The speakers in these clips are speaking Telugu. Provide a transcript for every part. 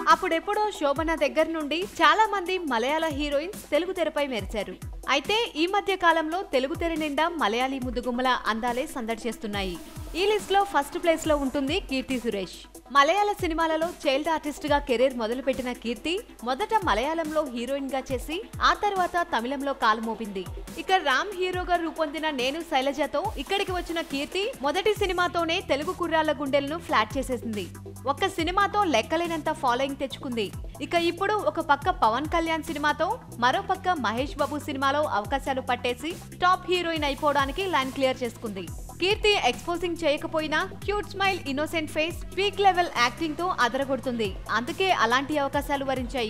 అప్పుడెప్పుడో శోభన దగ్గర నుండి చాలా మంది మలయాళ హీరోయిన్స్ తెలుగు తెరపై మెరిచారు అయితే ఈ మధ్య కాలంలో తెలుగు తెర నిండా మలయాళీ ముద్దుగుమ్మల అందాలే సందడి చేస్తున్నాయి ఈ లిస్ట్ లో ఫస్ట్ ప్లేస్ లో ఉంటుంది కీర్తి సురేష్ మలయాళ సినిమాలలో చైల్డ్ ఆర్టిస్ట్ గా కెరీర్ మొదలుపెట్టిన కీర్తి మొదట మలయాళంలో హీరోయిన్ గా చేసి ఆ తర్వాత తమిళంలో కాలు మోపింది ఇక రామ్ హీరోగా రూపొందిన నేను శైలజతో ఇక్కడికి వచ్చిన కీర్తి మొదటి సినిమాతోనే తెలుగు కుర్రాళ్ల గుండెలను ఫ్లాట్ చేసేసింది ఒక్క సినిమాతో లెక్కలేనంత ఫాలోయింగ్ తెచ్చుకుంది ఇక ఇప్పుడు ఒక పక్క పవన్ కళ్యాణ్ సినిమాతో మరో పక్క మహేష్ బాబు సినిమాలో అవకాశాలు పట్టేసి టాప్ హీరోయిన్ అయిపోవడానికి లైన్ క్లియర్ చేసుకుంది కీర్తి ఎక్స్పోజింగ్ చేయకపోయినా cute smile innocent face peak level acting తో అదరగొడుతుంది అందుకే అలాంటి అవకాశాలు వరించాయి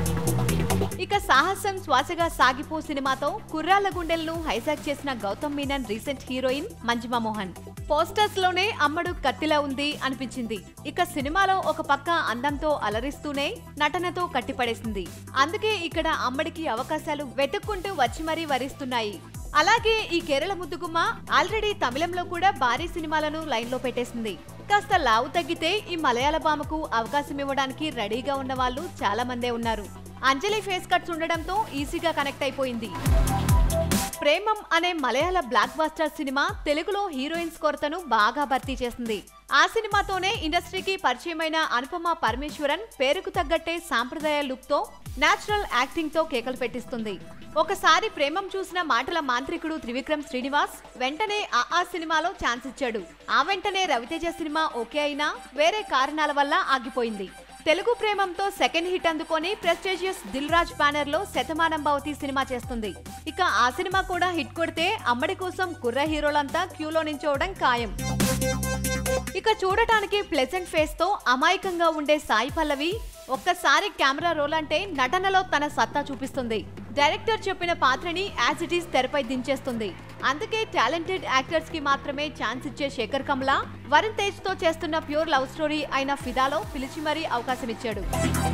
ఇక సాహసం శ్వాసగా సాగిపో సినిమాతో కుర్రాళ్ల గుండెలను హైజాక్ చేసిన Gautham Menon recent heroine Manjima Mohan posters లోనే అమ్మడు కత్తిలా ఉంది అనిపించింది ఇక సినిమాలో ఒక పక్క అందంతో అలరిస్తూనే నటనతో కట్టిపడేసింది అందుకే ఇక్కడ అమ్మడికి అవకాశాలు వెతుక్కుంటూ వచ్చి మరీ వరిస్తున్నాయి అలాగే ఈ కేరళ ముద్దుగుమ్మ ఆల్రెడీ తమిళంలో కూడా భారీ సినిమాలను లైన్లో పెట్టేసింది కాస్త లావు తగ్గితే ఈ మలయాళ భామకు అవకాశం ఇవ్వడానికి రెడీగా ఉన్న వాళ్ళు చాలా మందే ఉన్నారు అంజలి ఫేస్ కట్స్ ఉండడంతో ఈజీగా కనెక్ట్ అయిపోయింది ప్రేమం అనే మలయాళ బ్లాక్ బాస్టర్ సినిమా తెలుగులో హీరోయిన్స్ కొరతను బాగా భర్తీ చేసింది ఆ సినిమాతోనే ఇండస్ట్రీకి పరిచయమైన అనుపమ పరమేశ్వరన్ పేరుకు తగ్గట్టే సాంప్రదాయ లుక్ తో నేచురల్ యాక్టింగ్ తో కేకలు పెట్టిస్తుంది ఒకసారి ప్రేమం చూసిన మాటల మాంత్రికుడు త్రివిక్రమ్ శ్రీనివాస్ వెంటనే ఆ ఆ సినిమాలో ఛాన్స్ ఇచ్చాడు ఆ వెంటనే రవితేజ సినిమా ఓకే అయినా వేరే కారణాల వల్ల ఆగిపోయింది తెలుగు ప్రేమంతో సెకండ్ హిట్ అందుకొని ప్రెస్టేజియస్ దిల్ రాజ్ బ్యానర్ లో శతమానం భవతి సినిమా చేస్తుంది ఇక ఆ సినిమా కూడా హిట్ కొడితే అమ్మడి కోసం కుర్ర హీరోలంతా క్యూలో నించోవడం ఖాయం ఇక చూడటానికి ప్లెజెంట్ ఫేస్ తో అమాయకంగా ఉండే సాయి పల్లవి ఒక్కసారి కెమెరా రోల్ అంటే నటనలో తన సత్తా చూపిస్తుంది డైరెక్టర్ చెప్పిన పాత్రని యాజ్ ఇట్ ఈస్ తెరపై దించేస్తుంది అందుకే టాలెంటెడ్ యాక్టర్స్ కి మాత్రమే ఛాన్స్ ఇచ్చే శేఖర్ కమల వరుణ్ తేజ్ తో చేస్తున్న ప్యూర్ లవ్ స్టోరీ అయిన ఫిదాలో పిలిచి మరీ అవకాశం ఇచ్చాడు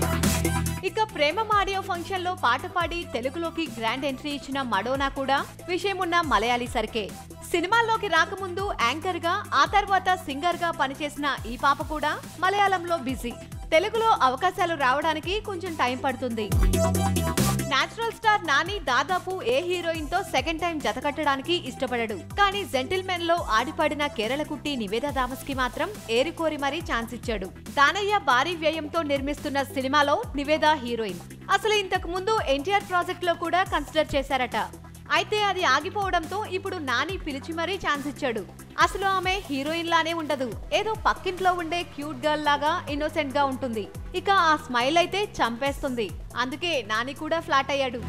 ఇక ప్రేమ ఆడియో ఫంక్షన్ లో పాట పాడి తెలుగులోకి గ్రాండ్ ఎంట్రీ ఇచ్చిన మడోనా కూడా విషయమున్న మలయాళీ సరికే సినిమాల్లోకి రాకముందు యాంకర్ గా ఆ తర్వాత సింగర్ గా పనిచేసిన ఈ పాప కూడా మలయాళంలో బిజీ తెలుగులో అవకాశాలు రావడానికి కొంచెం టైం పడుతుంది నేచురల్ స్టార్ నాని దాదాపు ఏ హీరోయిన్ తో సెకండ్ టైం జతకట్టడానికి ఇష్టపడడు కానీ జెంటిల్మెన్ లో ఆడిపాడిన కేరళ కుట్టి నివేద థామస్ కి మాత్రం ఏరికోరి మరీ ఛాన్స్ ఇచ్చాడు దానయ్య భారీ వ్యయంతో నిర్మిస్తున్న సినిమాలో నివేద హీరోయిన్ అసలు ఇంతకు ముందు ఎన్టీఆర్ ప్రాజెక్ట్ లో కూడా కన్సిడర్ చేశారట అయితే అది ఆగిపోవడంతో ఇప్పుడు నాని పిలిచి మరీ ఛాన్స్ ఇచ్చాడు అసలు ఆమె హీరోయిన్ లానే ఉండదు ఏదో పక్కింట్లో ఉండే క్యూట్ గర్ల్ లాగా ఇన్నోసెంట్ గా ఉంటుంది ఇక ఆ స్మైల్ అయితే చంపేస్తుంది అందుకే నాని కూడా ఫ్లాట్ అయ్యాడు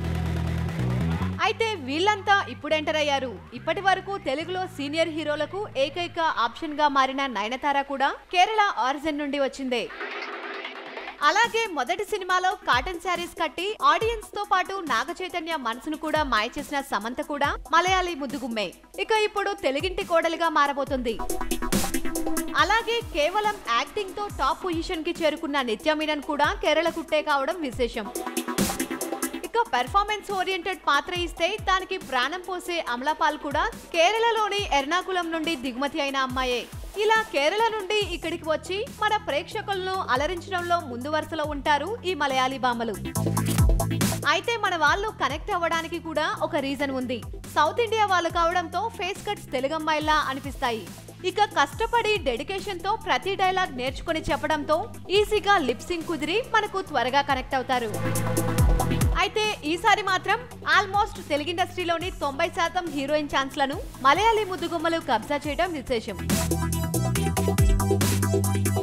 అయితే వీళ్ళంతా ఇప్పుడు ఎంటర్ అయ్యారు ఇప్పటి వరకు తెలుగులో సీనియర్ హీరోలకు ఏకైక ఆప్షన్ గా మారిన నయనతార కూడా కేరళ ఆరిజిన్ నుండి వచ్చిందే అలాగే మొదటి సినిమాలో కాటన్ శారీస్ కట్టి ఆడియన్స్ తో పాటు నాగ చైతన్య మనసును కూడా మాయ చేసిన సమంత కూడా మలయాళీ ముద్దుగుమ్మే ఇక ఇప్పుడు తెలుగింటి కోడలిగా మారబోతుంది అలాగే కేవలం యాక్టింగ్ తో టాప్ పొజిషన్ కి చేరుకున్న నిత్య మీనన్ కూడా కేరళ కుట్టే కావడం విశేషం ఇక పెర్ఫార్మెన్స్ ఓరియంటెడ్ పాత్ర ఇస్తే దానికి ప్రాణం పోసే అమలాపాల్ కూడా కేరళలోని ఎర్నాకుళం నుండి దిగుమతి అయిన అమ్మాయే ఇలా కేరళ నుండి ఇక్కడికి వచ్చి మన ప్రేక్షకులను అలరించడంలో ముందు వరుసలో ఉంటారు ఈ మలయాళీ భామలు అయితే మన వాళ్ళు కనెక్ట్ అవ్వడానికి కూడా ఒక రీజన్ ఉంది సౌత్ ఇండియా వాళ్ళు కావడంతో ఫేస్ కట్స్ తెలుగమ్మాయిలా అనిపిస్తాయి ఇక కష్టపడి డెడికేషన్ తో ప్రతి డైలాగ్ నేర్చుకుని చెప్పడంతో ఈజీగా లిప్సింగ్ కుదిరి మనకు త్వరగా కనెక్ట్ అవుతారు అయితే ఈసారి మాత్రం ఆల్మోస్ట్ తెలుగు ఇండస్ట్రీలోని తొంభై శాతం హీరోయిన్ ఛాన్స్లను మలయాళీ ముద్దుగుమ్మలు కబ్జా చేయడం విశేషం